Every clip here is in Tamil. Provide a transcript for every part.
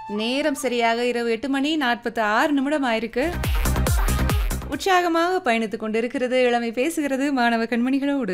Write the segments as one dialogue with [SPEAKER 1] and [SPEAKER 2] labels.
[SPEAKER 1] நேரம் சரியாக இரவு எட்டு மணி நாற்பத்தி ஆறு நிமிடம் ஆயிருக்கு உற்சாகமாக பயணித்துக் கொண்டிருக்கிறது இளமை பேசுகிறது மாணவ கண்மணிகளோடு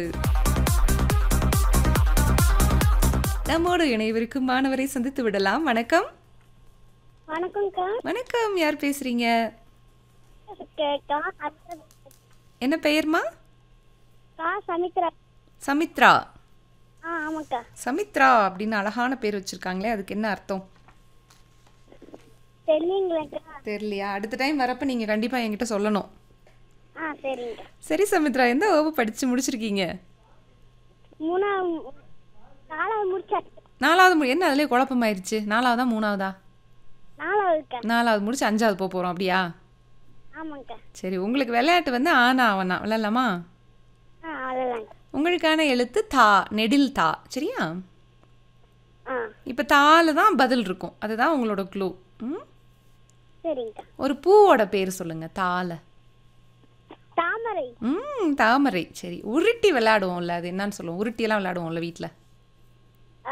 [SPEAKER 1] நம்மோடு இணைவிருக்கும் மாணவரை சந்தித்து விடலாம் வணக்கம்
[SPEAKER 2] வணக்கம்க்கா
[SPEAKER 1] வணக்கம் யார் பேசுறீங்க
[SPEAKER 2] கேக்கா
[SPEAKER 1] என்ன பெயர்மா
[SPEAKER 2] கா சமித்ரா
[SPEAKER 1] சமித்ரா
[SPEAKER 2] ஆ ஆமாக்கா
[SPEAKER 1] சமித்ரா அப்படின்னு அழகான பேர் வச்சிருக்காங்களே அதுக்கு என்ன அர்த்தம்
[SPEAKER 2] தெரியுங்களாக்கா
[SPEAKER 1] தெரியலையா அடுத்த டைம் வரப்ப நீங்க கண்டிப்பா என்கிட்ட சொல்லணும்
[SPEAKER 2] ஆ சரிங்க
[SPEAKER 1] சரி சமித்ரா எந்த வகுப்பு படிச்சு முடிச்சிருக்கீங்க
[SPEAKER 2] மூணாவது நாலாவது முடிச்சாச்சு
[SPEAKER 1] நாலாவது மு- என்ன அதுலயே குழப்பமாயிருச்சு நாலாவதா மூணாவதா
[SPEAKER 2] நாலாவதுக்கா
[SPEAKER 1] நாலாவது முடிச்சு அஞ்சாவது போக போறோம் அப்படியா
[SPEAKER 2] ஆமாங்க்கா
[SPEAKER 1] சரி உங்களுக்கு விளையாட்டு வந்து ஆனா அவனா விளையாடலாமா
[SPEAKER 2] ஆ அதுதாங்க
[SPEAKER 1] உங்களுக்கான எழுத்து தா நெடில் தா சரியா
[SPEAKER 2] ஆ
[SPEAKER 1] இப்போ தால தான் பதில் இருக்கும் அதுதான் உங்களோட க்ளூ ம்
[SPEAKER 2] சரிங்கக்கா
[SPEAKER 1] ஒரு பூவோட பேர் சொல்லுங்க தால
[SPEAKER 2] தாமரை
[SPEAKER 1] ம் தாமரை சரி உருட்டி விளையாடுவோம்ல அது என்னன்னு சொல்லுவோம் உருட்டியெல்லாம் விளையாடுவோம்ல வீட்டில்
[SPEAKER 2] ஆ,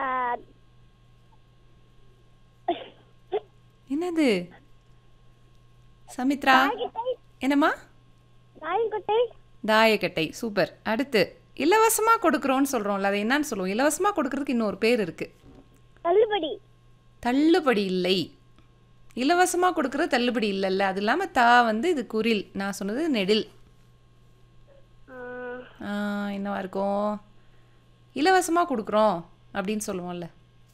[SPEAKER 1] என்னது சமித்ரா
[SPEAKER 2] தாயக்கட்டை
[SPEAKER 1] என்னம்மா
[SPEAKER 2] தாயக்கட்டை
[SPEAKER 1] தாயக்கட்டை சூப்பர் அடுத்து இலவசமாக கொடுக்குறோன்னு சொல்கிறோம்ல அது என்னன்னு சொல்லுவோம் இலவசமாக கொடுக்கறதுக்கு இன்னொரு பேர் இருக்குது
[SPEAKER 2] தள்ளுபடி
[SPEAKER 1] தள்ளுபடி இல்லை இலவசமாக கொடுக்குறது தள்ளுபடி இல்லைல்ல அது இல்லாமல் தா வந்து இது குரில் நான் சொன்னது நெடில்
[SPEAKER 2] ஆ,
[SPEAKER 1] ஆ, என்னவா இருக்கும் இலவசமாக கொடுக்குறோம் அப்படின்னு சொல்லுவோம்ல